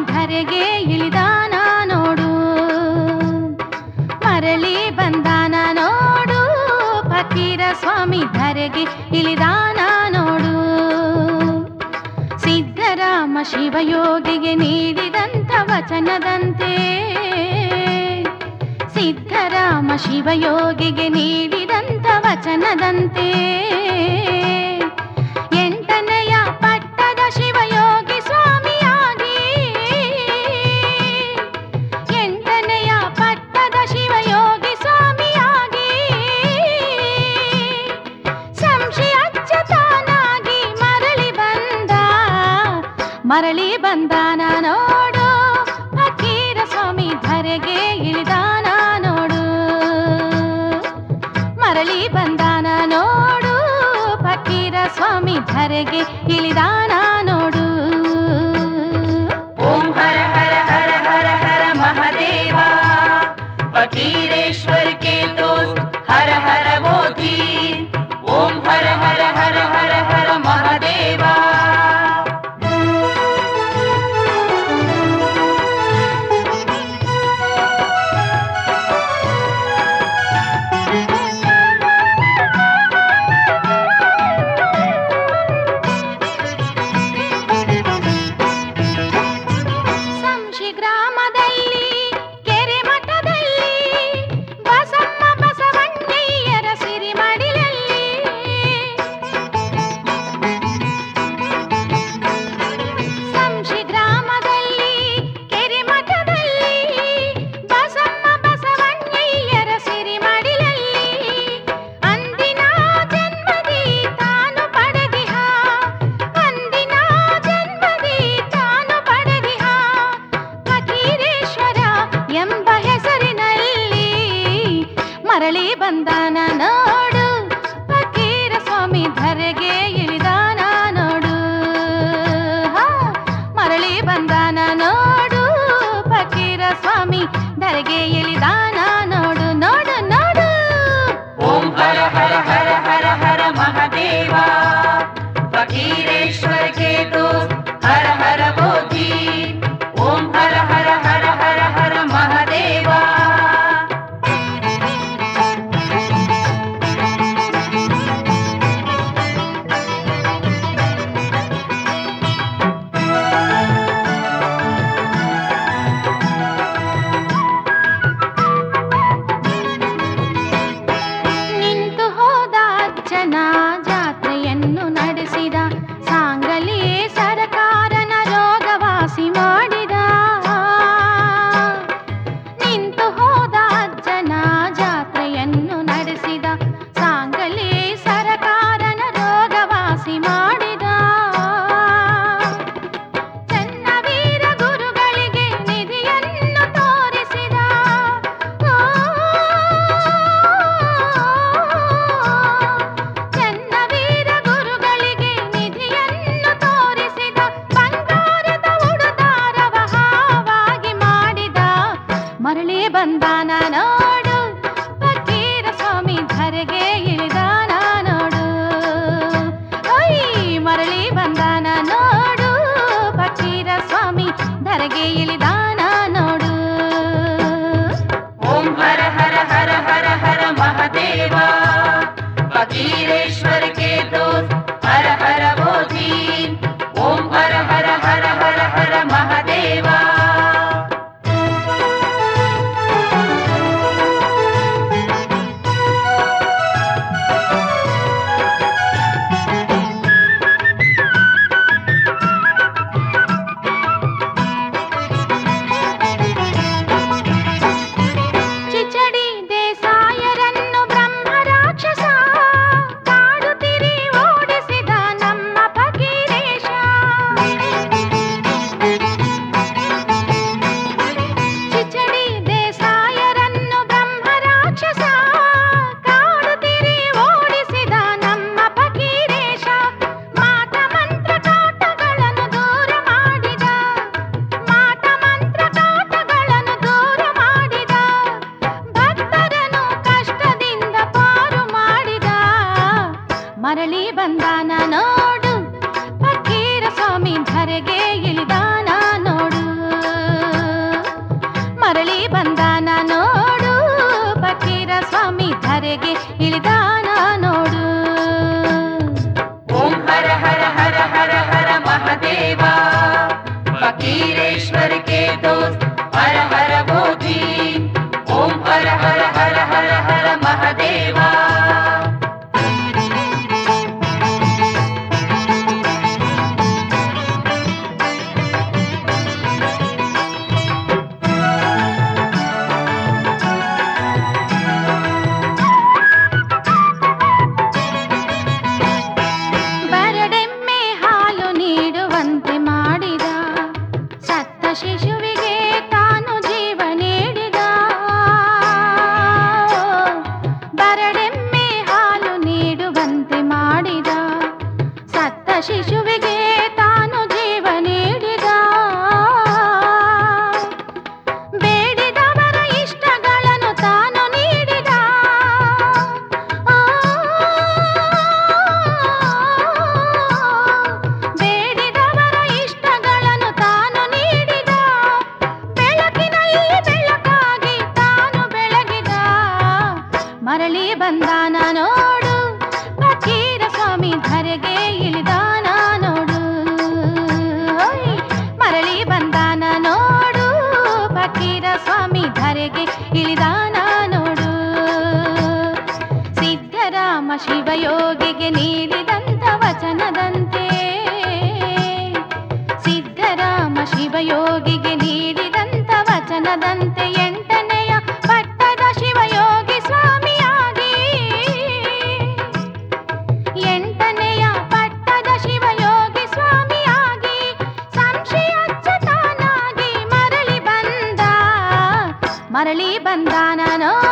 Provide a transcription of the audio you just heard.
ಧರೆಗೆ ಇಳಿದಾನ ನೋಡು ಮರಳಿ ಬಂದಾನ ನೋಡು ಫಕೀರ ಸ್ವಾಮಿ ಧರೆಗೆ ಇಳಿದಾನ ನೋಡು ಸಿದ್ಧರಾಮ ಶಿವಯೋಗಿಗೆ ನೀಡಿದಂಥ ವಚನದಂತೆ ಸಿದ್ಧರಾಮ ಶಿವಯೋಗಿಗೆ ನೀಡಿದಂಥ ವಚನದಂತೆ ಎಂಟನೆಯ ಪಟ್ಟದ ಶಿವಯೋಗಿ ಸ್ವಾಮಿಯಾಗಿ ಎಂಟನೆಯ ಪಟ್ಟದ ಶಿವಯೋಗಿ ಸ್ವಾಮಿಯಾಗಿ ಸಂಶಯಚ್ಚತಾನಾಗಿ ಮರಳಿ ಬಂದ ಮರಳಿ ಬಂದಾನ ನೋಡು ಫಕೀರ ಸ್ವಾಮಿ ಧರೆಗೆ ಇಳಿದಾನ ನೋಡು ಮರಳಿ ಬಂದಾನ ನೋಡು ಫಕೀರ ಸ್ವಾಮಿ ಧರೆಗೆ ಇಳಿದಾನ ನೋಡು ಓಂ ಹರ ಹರ ಹರ ಹರ ಹರ ಮಹಾದೇವ फकीरेश्वर के दोस्त हर हर मोदी ओम हर हर हर हर हर महादेवा ಸಂಶಿ ಗ್ರಾಮದಲ್ಲಿ ಕೆರೆ ಮಠದಲ್ಲಿ ಬಸಮ್ಮ ಬಸವಣ್ಣಯ್ಯರ ಸಿರಿಮಡಿಲಲ್ಲಿ ಸಂಶಿ ಗ್ರಾಮದಲ್ಲಿ ಕೆರೆ ಮಠದಲ್ಲಿ ಬಸಮ್ಮ ಬಸವಣ್ಣಯ್ಯರ ಸಿರಿಮಡಿಲಲ್ಲಿ ಅಂದಿನ ಜನ್ಮದಿ ತಾನು ಪಡೆದಿಹ ಅಂದಿನ ಜನ್ಮದಿ ತಾನು ಪಡೆದಿಹ ಫಕೀರೇಶ್ವರ ಎಂಬ ಹೆಸರಿನಲ್ಲಿ ಮರಳಿ ಬಂದಾನ ನೋಡು ಫಕೀರ ಸ್ವಾಮಿ ಧರೆಗೆ ಇಳಿದಾನ ನೋಡು ಹಾ, ಮರಳಿ ಬಂದಾನ ನೋಡು ಫಕೀರ ಸ್ವಾಮಿ ಧರೆಗೆ ಇಳಿದಾನ ನೋಡು ನೋಡು ನೋಡು ओम हर हर हर हर हर महादेवा फकीरेश्वर के दोस्त हर हर मोदी ओम हर हर हर हर हर महादेवा ನಿಂತು ಹೋದ ಅಜ್ಜನ ಜಾತ್ರೆಯನ್ನು ನಡೆಸಿದ ಸಾಂಗಲಿ ಸರಕಾರನ ರೋಗವಾಸಿ ಮಾಡಿದ ನಿಂತು ಹೋದ ಅಜ್ಜನ ಜಾತ್ರೆಯನ್ನು ನಡೆಸಿದ ಸಾಂಗಲಿ ಸರಕಾರನ ರೋಗವಾಸಿ ಮಾಡಿದ ಚನ್ನವೀರ ಗುರುಗಳಿಗೆ ನಿಧಿಯನ್ನು ತೋರಿಸಿದ ಚನ್ನವೀರ ಗುರುಗಳಿಗೆ ನಿಧಿಯನ್ನು ತೋರಿಸಿದ ಬಂಗಾರದ ಉಡುದಾರವ ಹಾವಾಗಿ ಮಾಡಿದ ಮರಳಿ ಬಂದಾನ ನೋಡು ಫಕೀರ ಸ್ವಾಮಿ ಧರೆಗೆ ಇಳಿದಾನ ನೋಡು ಓಯ್ ಮರಳಿ ಬಂದಾನ ನೋಡು ಫಕೀರ ಸ್ವಾಮಿ ಧರೆಗೆ ಇಳಿದಾನ ನೋಡು ओम हर हर हर हर हर महादेवा फकीरेश्वर के दोस्त हर हर मोदी ओम हर हर हर हर हर महादेवा ಚಿಚಡಿ ದೇಸಾಯರನ್ನು ಬ್ರಹ್ಮ ರಾಕ್ಷಸ वीरेश्वर के दोस्त हर हर वो दीन ओम हर हर हर हर हर महादेवा ಬರಡೆಮ್ಮೆ ಹಾಲು ನೀಡುವಂತೆ ಮಾಡಿದ ಸತ್ತ ಶಿಶುವಿಗೆ ತಾನು ಜೀವ ನೀಡಿದ ಬರಡೆಮ್ಮೆ ಹಾಲು ನೀಡುವಂತೆ ಮಾಡಿದ ಸತ್ತ ಶಿಶುವಿಗೆ ತಾನು ಜೀವ ನೀಡಿದ ಬೇಡಿದವರ ಇಷ್ಟಗಳನ್ನು ತಾನು ನೀಡಿದ ಆ, ಬೇಡಿದವರ ಇಷ್ಟಗಳನ್ನು ತಾನು ನೀಡಿದ ಬೆಳಕಿನಲ್ಲಿ ಬೆಳಕಾಗಿ ತಾನು ಬೆಳಗಿದ ಮರಳಿ ಬಂದಾನ ನೋಡು ಫಕೀರ ಸ್ವಾಮಿ ಧರೆಗೆ ಇಳಿದಾನ ನೋಡು ಓಯ್, ಮರಳಿ ಬಂದಾನ ನೋಡು ಫಕೀರ ಸ್ವಾಮಿ ಧರೆಗೆ ಇಳಿದಾನ ನೋಡು ಸಿದ್ಧರಾಮ ಶಿವಯೋಗಿಗೆ ನೀಡಿದಂತ ವಚನದಂತೆ ಸಿದ್ಧರಾಮ ಶಿವಯೋಗಿಗೆ ನೀಡಿದಂತ ವಚನದಂತೆ ಎಂಟನೆಯ ಪಟ್ಟದ ಶಿವಯೋಗಿ ಸ್ವಾಮಿಯಾಗಿ ಎಂಟನೆಯ ಪಟ್ಟದ ಶಿವಯೋಗಿ ಸ್ವಾಮಿಯಾಗಿ ಸಂಶಯಚ್ಚತಾನಾಗಿ ಮರಳಿ ಬಂದ ಮರಳಿ ಬಂದಾನ